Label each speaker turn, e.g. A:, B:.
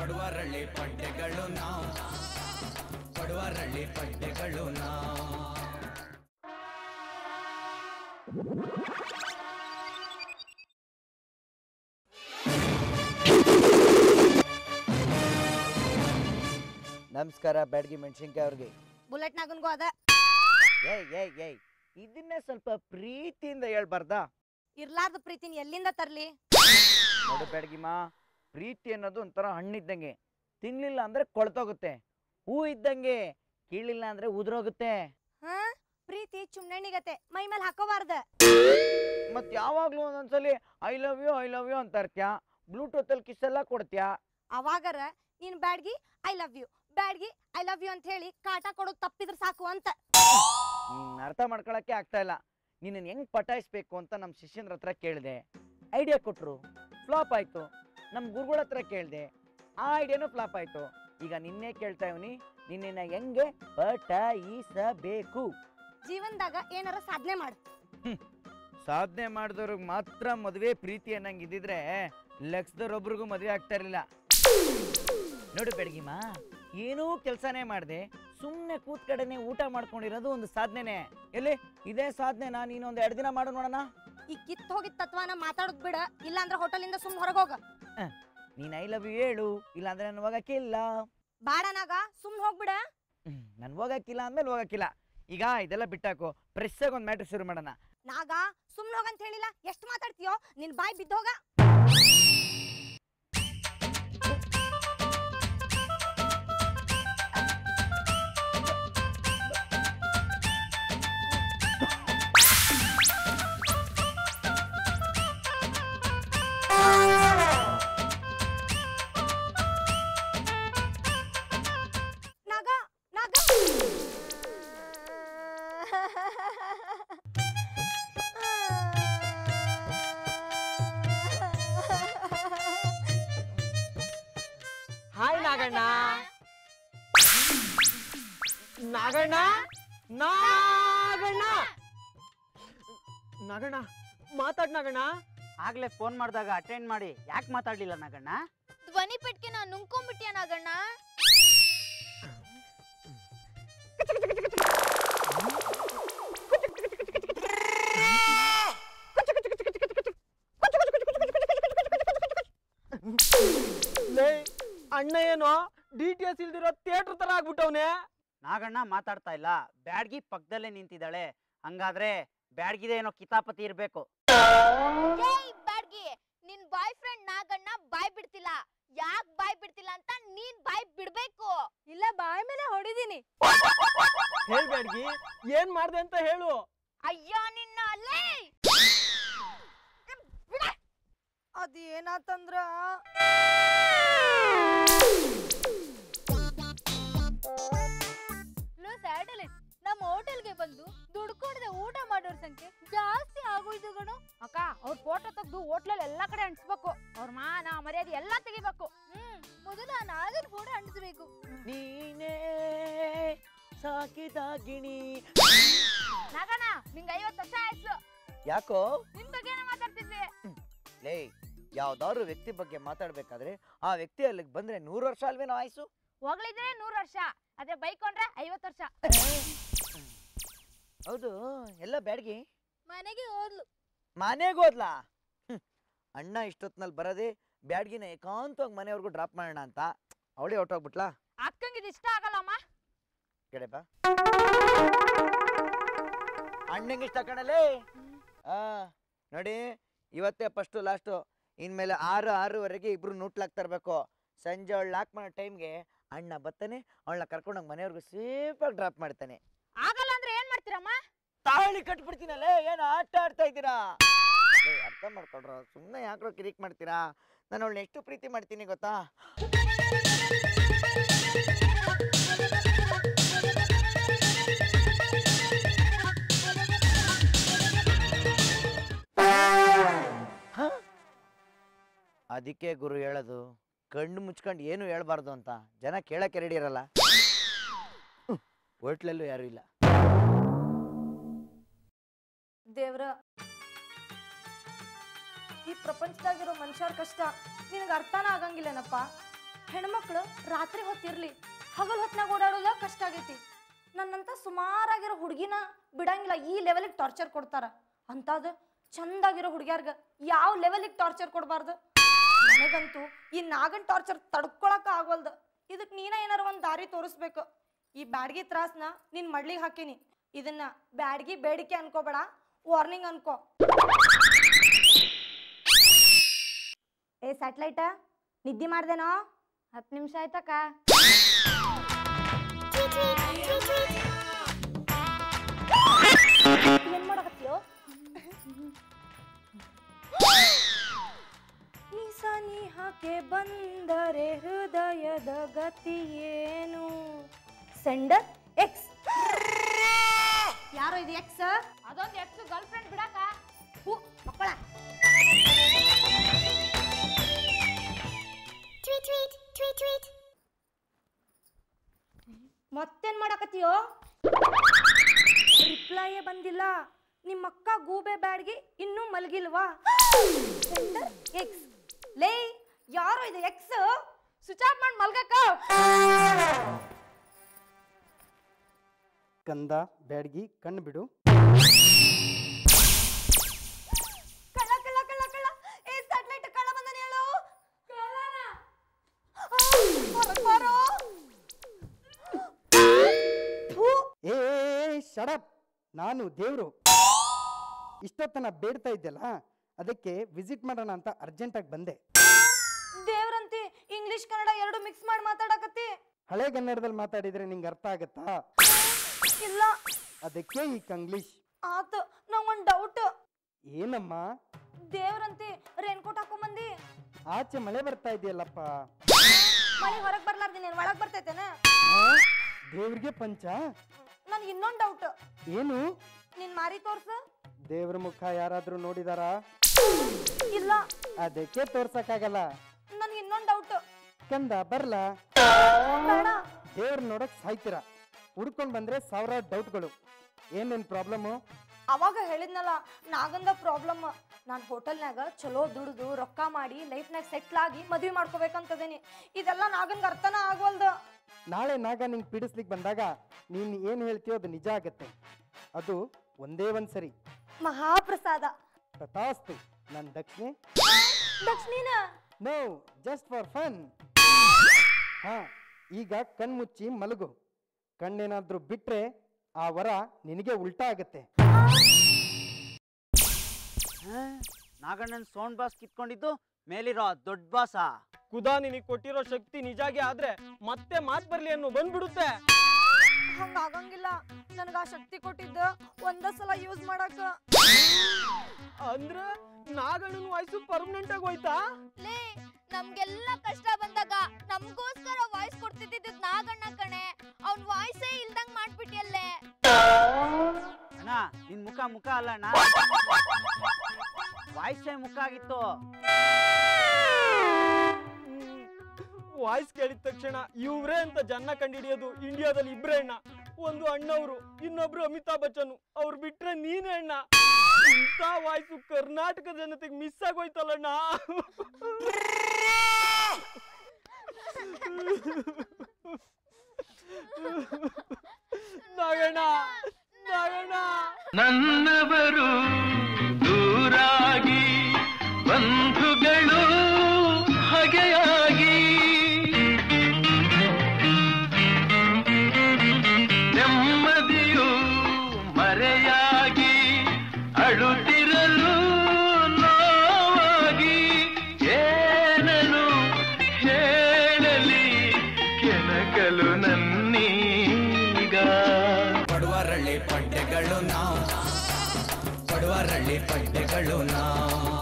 A: ಪಡುವರಳ್ಳಿ ಪಡ್ಡೆಗಳು ನಾವು ಪಡುವರಳ್ಳಿ ಪಡ್ಡೆಗಳು ನಾವು
B: ನಮಸ್ಕಾರ ಬ್ಯಾಡ್ಗಿ ಮೆಣಸಿನ್ಕಾಯಿ ಅವ್ರಿಗೆ
C: ಬುಲೆಟ್ ನಾಗನ್ಗೂ ಅದ
B: ಏಯ್ ಏಯ್ ಏಯ್ ಇದನ್ನೇ ಸ್ವಲ್ಪ ಪ್ರೀತಿಯಿಂದ ಹೇಳ್ಬಾರ್ದಾ
C: ಇರ್ಲಾರ್ದ ಪ್ರೀತಿನ ಎಲ್ಲಿಂದ ತರ್ಲಿ
B: ನೋಡು ಬ್ಯಾಡ್ಗಿಮಾ ಪ್ರೀತಿ ಅನ್ನೋದು ಒಂಥರ ಹಣ್ಣಿದ್ದಂಗೆ ತಿನ್ಲಿಲ್ಲ ಅಂದ್ರೆ ಕೊಳ್ತೋಗುತ್ತೆ ಹೂ ಇದ್ದಂಗೆ ಕೀಳಿಲ್ಲ ಅಂದ್ರೆ ಉದುರೋಗುತ್ತೆ
C: ಹಾ ಪ್ರೀತಿ ಚುಮ್ನೆಣ್ಣಿಗತೆ ಮೈ ಮೇಲೆ ಹಾಕೋಬಾರ್ದ
B: ಮತ್ ಯಾವಾಗ್ಲೂ ಒಂದೊಂದ್ಸಲಿ I love you I love you ಅಂತ ಇರ್ತ್ಯಾ ಬ್ಲೂಟೂತ್ ಅಲ್ಲಿ ಕಿಸ್ ಎಲ್ಲ ಕೊಡ್ತ್ಯಾ
C: ಅವಾಗರ ನೀನ್ Byadgi I love you Byadgi I love you ಅಂತ ಹೇಳಿ ಕಾಟ ಕೊಡೋದು ತಪ್ಪಿದ್ರ ಸಾಕು ಅಂತ
B: ನೀನ್ ಅರ್ಥ ಮಾಡ್ಕೊಳಕ್ಕೆ ಆಗ್ತಾ ಇಲ್ಲ ನಿನ್ನ ಹೆಂಗ್ ಪಟಾಯಿಸ್ಬೇಕು ಅಂತ ನಮ್ಮ ಶಿಷ್ಯನ್ರ ಹತ್ರ ಕೇಳಿದೆ ಐಡಿಯಾ ಕೊಟ್ರು ಫ್ಲಾಪ್ ಆಯ್ತು ನಮ್ಮ ಗುರುಗಳ ಹತ್ರ ಕೇಳಿದೆ ಆ ಐಡಿಯಾನು ಫ್ಲಾಪ್ ಆಯ್ತು ಈಗ ನಿನ್ನೆ ಕೇಳ್ತಾ ಇವನಿ ನಿನ್ನ ಹೆಂಗೆ ಪಟಾಯಿಸಬೇಕು
C: ಜೀವನದಾಗ ಏನಾರ ಸಾಧನೆ ಮಾಡು
B: ಸಾಧನೆ ಮಾಡಿದವ್ರಿಗೆ ಮಾತ್ರ ಮದುವೆ ಪ್ರೀತಿ ಅನ್ನಂಗೆ ಇದ್ದಿದ್ರೆ ಲಕ್ಷದವ್ರೊಬ್ರಿಗೂ ಮದುವೆ ಆಗ್ತಾ ಇರಲಿಲ್ಲ ನೋಡು ಬೆಳಗಿಮ ಏನೂ ಕೆಲಸನೇ ಮಾಡಿದೆ ಸುಮ್ಮನೆ ಕೂತ್ ಕಡೆನೆ ಊಟ ಮಾಡ್ಕೊಂಡಿರೋದು ಒಂದು ಸಾಧನೆನೇ ಎಲ್ಲಿ ಇದೇ ಸಾಧನೆನಾ ನೀನು ಒಂದು ಎರಡು ದಿನ ಮಾಡು ನೋಡೋಣ
C: ಈ ಕಿತ್ ಹೋಗಿದ್ ತತ್ವನ ಮಾತಾಡೋದ್ ಬಿಡ ಇಲ್ಲಾಂದ್ರ ಹೋಟೆಲಿಂದ ಸುಮ್ ಹೊರಗ್ ಹೋಗ
B: ನೀನು ಐ ಲವ್ ಯು ಹೇಳು ಇಲ್ಲಾಂದ್ರೆ ನಾನು ಹೋಗಕ್ಕಿಲ್ಲ
C: ಬಾಡನಾಗ ಸುಮ್ ಹೋಗ್ಬಿಡ
B: ನಾನು ಹೋಗಕ್ಕಿಲ್ಲ ಅಂದ್ಮೇಲೆ ಹೋಗಕ್ಕಿಲ್ಲ ಈಗ ಇದೆಲ್ಲ ಬಿಟ್ಟಾಕು ಪ್ರೆಸ್ಸಾಗಿ ಒಂದು ಮ್ಯಾಟ್ರ್ ಶುರು ಮಾಡೋಣ
C: ನಾಗ ಸುಮ್ನ ಹೋಗಂತ ಹೇಳಿಲ್ಲ ಎಷ್ಟ್ ಮಾತಾಡ್ತೀಯೋ ನಿನ್ ಬಾಯ್ ಬಿದ್ದೋಗ ನಾಗ ನಾಗ
D: ಹಾಯ್ ನಾಗಣ್ಣ ನಾಗಣ್ಣ ನಾಗಣ್ಣ ನಾಗಣ್ಣ ಮಾತಾಡ್ ನಾಗಣ್ಣ
E: ಆಗ್ಲೇ ಫೋನ್ ಮಾಡಿದಾಗ ಅಟೆಂಡ್ ಮಾಡಿ ಯಾಕೆ ಮಾತಾಡ್ಲಿಲ್ಲ ನಾಗಣ್ಣ
F: ಧ್ವನಿ ಪೆಟ್ಗೆ ನಾ ನುಂಗ್ಕೊಂಡ್ಬಿಟ್ಯ ನಾಗಣ್ಣ
D: ಲೇ ಅಣ್ಣ ಏನೋ ಡಿ ಟಿ ಎಸ್ ಇಲ್ದಿರೋ ಥಿಯೇಟರ್ ತರ ಆಗ್ಬಿಟ್ಟವ್ನೆ
E: ನಾಗಣ್ಣ ಮಾತಾಡ್ತಾ ಇಲ್ಲ ಬ್ಯಾಡ್ಗಿ ಪಕ್ಕದಲ್ಲೇ ನಿಂತಿದ್ದಾಳೆ ಹಂಗಾದ್ರೆ ಬ್ಯಾಡ್ಗಿದೆ ಏನೋ ಕಿತಾಪತಿ ಇರ್ಬೇಕು
F: ಏಯ್ ಬ್ಯಾಡ್ಗಿ ನಿನ್ ಬಾಯ್ ಫ್ರೆಂಡ್ ನಾಗಣ್ಣ ಬಾಯ್ ಬಿಡ್ತಿಲ್ಲ ಯಾಕ್ ಬಾಯ್ ಬಿಡ್ತಿಲ್ಲ ಅಂತ ನೀನ್ ಬಾಯ್ ಬಿಡ್ಬೇಕು
C: ಇಲ್ಲ ಬಾಯ್ ಮೇಲೆ ಹೊಡಿದೀನಿ
D: ಹೇಳ್ಬೇಡ್ಗಿ ಏನ್ ಮಾಡ್ದೆ ಅಂತ ಹೇಳು
F: ಅಯ್ಯೋ ನಿನ್ನ ಅಲ್ಲೇ
C: ಅದ್ ಏನಾತಂದ್ರ
F: ಲೋ ಸ್ಯಾಟಲೈಟ್ ನಮ್ಮ ಹೋಟೆಲ್ಗೆ ಬಂದು ದುಡ್ಡು ಕೊಡದೆ ಊಟ ಮಾಡೋರ್ ಸಂಖ್ಯೆ ಜಾಸ್ತಿ ಆಗೋಯ್ತು ಕಣೋ
G: ಅಕ್ಕ ಅವ್ರ ಫೋಟೋ ತೆಗ್ದು ಹೋಟ್ಲಲ್ಲಿ ಎಲ್ಲಾ ಕಡೆ ಅಂಟಿಸ್ಬೇಕು ಅವ್ರ ಮಾನ ಮರ್ಯಾದೆ ಎಲ್ಲಾ ತೆಗಿಬೇಕು
F: ಹ್ಮ್ ಮೊದಲು ಆ ನಾಗನ್ ಫೋಟೋ ಅಂಟಿಸ್ಬೇಕು
B: ನೀನೇ ಸಾಕಿದಾಗಿಣಿ
G: ನಾಗಣ್ಣ ನಿಂಗೆ ಐವತ್ತು ವರ್ಷ ಆಯ್ತು
B: ಯಾಕೋ
G: ನಿನ್ ಬಗ್ಗೆನೇ ಮಾತಾಡ್ತಿದ್ವಿ
B: ಲೇ ಯಾವ್ದಾದ್ರು ವ್ಯಕ್ತಿ ಬಗ್ಗೆ ಮಾತಾಡ್ಬೇಕಾದ್ರೆ ಆ ವ್ಯಕ್ತಿ ಅಲ್ಲಿಗೆ ಬಂದ್ರೆ ನೂರು ವರ್ಷ ಅಲ್ವೇನೋ ಆಯ್ಸು
G: ಹೋಗ್ಲಿದ್ರೆ ನೂರ್ ವರ್ಷ ಅದೇ ಬೈಕ್ ಕೊಂಡ್ರೆ ಐವತ್ತು ವರ್ಷ
B: ಹೌದು ಎಲ್ಲ ಬ್ಯಾಡ್ಗಿ
F: ಮನೆಗೆ ಹೋದ್ಲು
B: ಮನೆಗೆ ಹೋದ್ಲಾ ಹ್ಮ್. ಅಣ್ಣ ಇಷ್ಟೊತ್ನಲ್ಲಿ ಬರೋದೇ ಬ್ಯಾಡ್ಗಿನ ಏಕಾಂತವಾಗಿ ಮನೆವರೆಗೂ ಡ್ರಾಪ್ ಮಾಡೋಣ ಅಂತ ಅವಳೇ ಹೊಟ್ಟೋಗ್ಬಿಟ್ಲಾ
G: ಅಕ್ಕಂಗೆ ಇದು ಇಷ್ಟ ಆಗಲ್ಲಮ್ಮ
B: ಕಡೆ ಬಾ ಅಣ್ಣಂಗೆ ಇಷ್ಟ ಕಣಲೇ ಆ ನೋಡಿ ಇವತ್ತೇ ಫಸ್ಟು ಲಾಸ್ಟು ಇನ್ಮೇಲೆ ಆರು ಆರೂವರೆಗೆ ಇಬ್ರು ನೂಟ್ಲಾಕ್ ತರಬೇಕು ಸಂಜೆ ಅವಳು ಲಾಕ್ ಮಾಡೋ ಟೈಮ್ಗೆ ಅಣ್ಣ ಬರ್ತಾನೆ ಅವಳನ್ನ ಕರ್ಕೊಂಡೋಗಿ ಮನೆಯವ್ರಿಗೂ ಸೇಫಾಗಿ ಡ್ರಾಪ್ ಮಾಡ್ತಾನೆ
G: ಆಗಲ್ಲ ಅಂದ್ರೆ ಏನ್ ಮಾಡ್ತೀರಮ್ಮ
B: ತಾಳಿ ಕಟ್ಬಿಡ್ತೀನಲ್ಲೇ ಏನು ಆಟ ಆಡ್ತಾ ಇದ್ದೀರಾ ಏ, ಅರ್ಥ ಮಾಡ್ಕೊಳ್ರ ಸುಮ್ಮನೆ ಯಾಕ್ರೋ ಕಿರಿಕ್ ಮಾಡ್ತೀರಾ ನಾನು ಅವಳನ್ನ ಎಷ್ಟು ಪ್ರೀತಿ ಮಾಡ್ತೀನಿ ಗೊತ್ತಾ ಹ? ಅದಕ್ಕೆ ಗುರು ಹೇಳೋದು ಕಣ್ಣು ಮುಚ್ಕೊಂಡು ಏನು ಹೇಳ್ಬಾರ್ದು ಅಂತ ಜನ ಕೇಳಕ್ಕೆ ರೆಡಿ ಇರಲ್ಲ ಹೋಟ್ಲಲ್ಲೂ ಯಾರು ಇಲ್ಲ
C: ದೇವ್ರ ಈ ಪ್ರಪಂಚದಾಗಿರೋ ಮನುಷ್ಯರ ಕಷ್ಟ ನಿನಗೆ ಅರ್ಥನ ಆಗಂಗಿಲ್ಲೇನಪ್ಪ ಹೆಣ್ಮಕ್ಳು ರಾತ್ರಿ ಹೊತ್ತಿರ್ಲಿ ಹಗಲ್ ಹೊತ್ನಾಗ ಓಡಾಡೋದ ಕಷ್ಟ ಆಗೈತಿ ನನ್ನಂತ ಸುಮಾರಾಗಿರೋ ಹುಡುಗಿನ ಬಿಡಂಗಿಲ್ಲ ಈ ಲೆವೆಲಿಗೆ ಟಾರ್ಚರ್ ಕೊಡ್ತಾರ ಅಂತಾದ ಚಂದಾಗಿರೋ ಹುಡುಗ್ಯಾರ್ಗ ಯಾವ ಲೆವೆಲಿಗೆ ಟಾರ್ಚರ್ ಕೊಡಬಾರ್ದು ನನಗಂತೂ ಈ ನಾಗನ್ ಟಾರ್ಚರ್ ತಡ್ಕೊಳಕ ಆಗವಲ್ದು ಇದಕ್ ನೀನ ಏನಾರ ಒಂದ್ ದಾರಿ ತೋರಿಸ್ಬೇಕು ಈ ಬ್ಯಾಡ್ಗಿ ತ್ರಾಸ್ನ ನಿನ್ ಮಡ್ಲಿಗೆ ಹಾಕಿನಿ ಇದನ್ನ ಬ್ಯಾಡ್ಗಿ ಬೇಡಿಕೆ ಅನ್ಕೋಬೇಡ ವಾರ್ನಿಂಗ್ ಅನ್ಕೋ ಏ ಸ್ಯಾಟಲೈಟ ನಿದ್ದೆ ಮಾಡ್ದೇನೋ
G: ಹತ್ತು ನಿಮಿಷ ಆಯ್ತಕ್ಕ
C: ಏನ್ ಮಾಡಕತ್ತೀಯೋ ನಿಸನಿ ಹಾಕೆ ಬಂದರೆ ಹೃದಯದ ಗತಿ ಏನು ಸೆಂಡರ್ ಎಕ್ಸ್ ಯಾರೋ ಇದು ಎಕ್ಸ್
G: ಅದೊಂದು ಎಕ್ಸ್ ಗರ್ಲ್ ಫ್ರೆಂಡ್ ಬಿಡಕ್ಕ
C: ಹೂ ಮಕ್ಕಳ ಮತ್ತೇನ್ ಮಾಡಕತ್ತೀಯೋ ರಿಪ್ಲೈಯೇ ಬಂದಿಲ್ಲ ನಿಮ್ಮ ಅಕ್ಕ ಗೂಬೆ ಬ್ಯಾಡ್ಗಿ ಇನ್ನೂ ಮಲಗಿಲ್ವಾ ಸೆಂಡರ್ ಎಕ್ಸ್ ಲೇ ಯಾರೋ ಇದು ಎಕ್ಸ್
G: ಸ್ವಿಚ್ ಆಫ್ ಮಾಡಿ ಮಲ್ಗಕ್ಕ
D: ಕಂದ ಬ್ಯಾಡ್ಗಿ ಕಣ್ಣು ಬಿಡು
C: ಕಳ್ಳ ಕಳ್ಳ ಕಳ್ಳ ಕಳ್ಳ ಏ ಸ್ಯಾಟಲೈಟ್ ಕಳ್ಳ ಬಂದನ ಹೇಳು ಕಳ್ಳನ ಹೊರಗ್ ಬಾರೋ ಥು,
D: ಏ ಶಡಪ್ ನಾನು ದೇವ್ರು ಇಷ್ಟೊತ್ತನ ಬೇಡ್ತಾ ಇದ್ದಲ್ಲ ಅದಕ್ಕೆ ವಿಸಿಟ್ ಮಾಡೋಣ ಅಂತ ಅರ್ಜೆಂಟಾಗಿ ಬಂದೆ
C: ದೇವ್ರಂತಿ ಇಂಗ್ಲಿಷ್ ಕನ್ನಡ ಎರಡು ಮಿಕ್ಸ್ ಮಾಡಿ ಮಾತಾಡಕತ್ತಿ
D: ಹಳೆ ಕನ್ನಡದಲ್ಲಿ ಮಾತಾಡಿದ್ರೆ ನಿಂಗೆ ಅರ್ಥ ಆಗತ್ತಾ
C: ಇಲ್ಲ
D: ಅದಕ್ಕೆ ಈ ಕಂಗ್ಲೀಷ್
C: ಆತು ನಂಗೊಂದ್ ಡೌಟ್
D: ಏನಮ್ಮ
C: ದೇವ್ರಂತಿ ರೇನ್ಕೋಟ್ ಹಾಕೊಂಬಂದಿ
D: ಆಚೆ ಮಳೆ ಬರ್ತಾ ಇದೆಯಲ್ಲಪ್ಪ
C: ಮಳೆ ಹೊರಗ್ ಬರ್ಲಾರ್ದಿ ನೀನ್ ಒಳಗ್ ಬರ್ತೈತೇನ
D: ಆ? ದೇವ್ರಿಗೆ ಪಂಚ
C: ನನ್ಗೆ ಇನ್ನೊಂದ್ ಡೌಟ್
D: ಏನು
C: ನಿನ್ ಮಾರಿ ತೋರ್ಸು
D: ದೇವ್ರ ಮುಖ ಯಾರಾದ್ರೂ ನೋಡಿದಾರಾ
C: ಇಲ್ಲ
D: ಅದಕ್ಕೆ ತೋರ್ಸಕ್ಕಾಗಲ್ಲ
C: ನನ್ಗೆ ಇನ್ನೊಂದ್ ಡೌಟ್
D: ಕಂದ ಬರ್ಲಾ
C: ಬೇಡ
D: ದೇವ್ರ ನೋಡಕ್ ಸಾಯ್ತೀರ ಹುಡ್ಕೊಂಡ್ ಬಂದ್ರೆ ಸಾವಿರಾರು ಡೌಟ್ಗಳು ಏನೇನ್ ಪ್ರಾಬ್ಲಮ್ಮು
C: ಅವಾಗ ಹೇಳಿದ್ನಲ್ಲ ನಾಗಂದ ಪ್ರಾಬ್ಲಮ್ ನಾನು ಹೋಟೆಲ್ನಾಗ ಚಲೋ ದುಡ್ದು ರೊಕ್ಕ ಮಾಡಿ ಲೈಫ್ನಾಗ ಸೆಟ್ಲ್ ಆಗಿ ಮದ್ವೆ ಮಾಡ್ಕೋಬೇಕಂತದೇನಿ ಇದೆಲ್ಲ ನಾಗನ್ಗೆ ಅರ್ಥನ ಆಗವಲ್ದು
D: ನಾಳೆ ನಾಗ ನಿಂಗೆ ಪೀಡಿಸ್ಲಿಕ್ಕೆ ಬಂದಾಗ ನೀನ್ ಏನ್ ಹೇಳ್ತೀಯೋ ಅದು ನಿಜ ಆಗತ್ತೆ ಅದು ಒಂದೇ ಒಂದ್ ಸರಿ
C: ಮಹಾಪ್ರಸಾದ
D: ತಥಾಸ್ತು ನನ್ ದಕ್ಷಿಣೆ
C: ದಕ್ಷಿಣ
D: ನೋ ಜಸ್ಟ್ ಫಾರ್ ಫನ್ ಹಾ ಈಗ ಕಣ್ಮುಚ್ಚಿ ಮಲಗು ಕಣ್ಣೇನಾದ್ರೂ ಬಿಟ್ರೆ ಆ ವರ ನಿನಗೆ ಉಲ್ಟಾ ಆಗತ್ತೆ
E: ನಾಗಣ್ಣನ್ ಸೌಂಡ್ ಬಾಸ್ ಕಿತ್ಕೊಂಡಿದ್ದು ಮೇಲಿರೋ ದೊಡ್ಡ ಬಾಸ
H: ಕುದಾ ನಿನಗೆ ಕೊಟ್ಟಿರೋ ಶಕ್ತಿ ನಿಜಾಗೆ ಆದ್ರೆ ಮತ್ತೆ ಮಾತ್ ಬರ್ಲಿ ಅನ್ನೋ ಬಂದ್ಬಿಡುತ್ತೆ
C: ಹಂಗ ಆಗಂಗಿಲ್ಲ ನನ್ಗ ಆ ಶಕ್ತಿ ಕೊಟ್ಟಿದ್ದ ಒಂದ ಸಲ ಯೂಸ್ ಮಾಡಕ
H: ಅಂದ್ರ ನಾಗಣ್ಣನ ವಾಯ್ಸು ಪರ್ಮನೆಂಟ್ ಆಗಿ ಹೋಯ್ತಾ
F: ಲೇ ನಮ್ಗೆಲ್ಲ ಕಷ್ಟ ಬಂದಾಗ ನಮ್ಗೋಸ್ಕರ ವಾಯ್ಸ್ ಕೊಡ್ತಿದ್ದಿದ್ದು ನಾಗಣ್ಣ ಕಣೆ ಅವ್ನ್ ವಾಯ್ಸೇ ಇಲ್ದಂಗ್ ಮಾಡ್ಬಿಟ್ಟಿಯಲ್ಲೇ
E: ಅಣ್ಣ ನಿನ್ ಮುಖ ಮುಖ ಅಲ್ಲ ಅಣ್ಣ ವಾಯ್ಸೇ ಮುಖ ಆಗಿತ್ತು
H: ವಾಯ್ಸ್ ಕೇಳಿದ ತಕ್ಷಣ ಇವ್ರೇ ಅಂತ ಜನ ಕಂಡಿಡಿಯೋದು ಇಂಡಿಯಾದಲ್ಲಿ ಇಬ್ರೇ ಅಣ್ಣ ಒಂದು ಅಣ್ಣವ್ರು ಇನ್ನೊಬ್ರು ಅಮಿತಾಬ್ ಬಚ್ಚನ್ ಅವ್ರು ಬಿಟ್ರೆ ನೀನೇ ಅಣ್ಣ ಇಂಥ ವಾಯ್ಸು ಕರ್ನಾಟಕ ಜನತೆಗೆ ಮಿಸ್ ಆಗೋಯ್ತಲ್ಲಣ್ಣ ನಾಗಣ್ಣ ನಾಗಣ್ಣ
I: ನನ್ನವರು ದೂರಾಗಿ ಬಂಧುಗಳು ಹಗೆಯಾಗಿ ನೆಮ್ಮದಿಯು ಮರೆಯಾಗಿ ಅಳುತ್ತಿರಲು ನೋವಾಗಿ ಏನನು ಹೇಳಲಿ ಕೆಣಕಲು ನನ್ನೀಗ
A: ಪಡುವರಳ್ಳಿ ಪಡ್ಡೆಗಳು ನಾವು ಪಡುವರಳ್ಳಿ ಪಡ್ಡೆಗಳು ನಾವು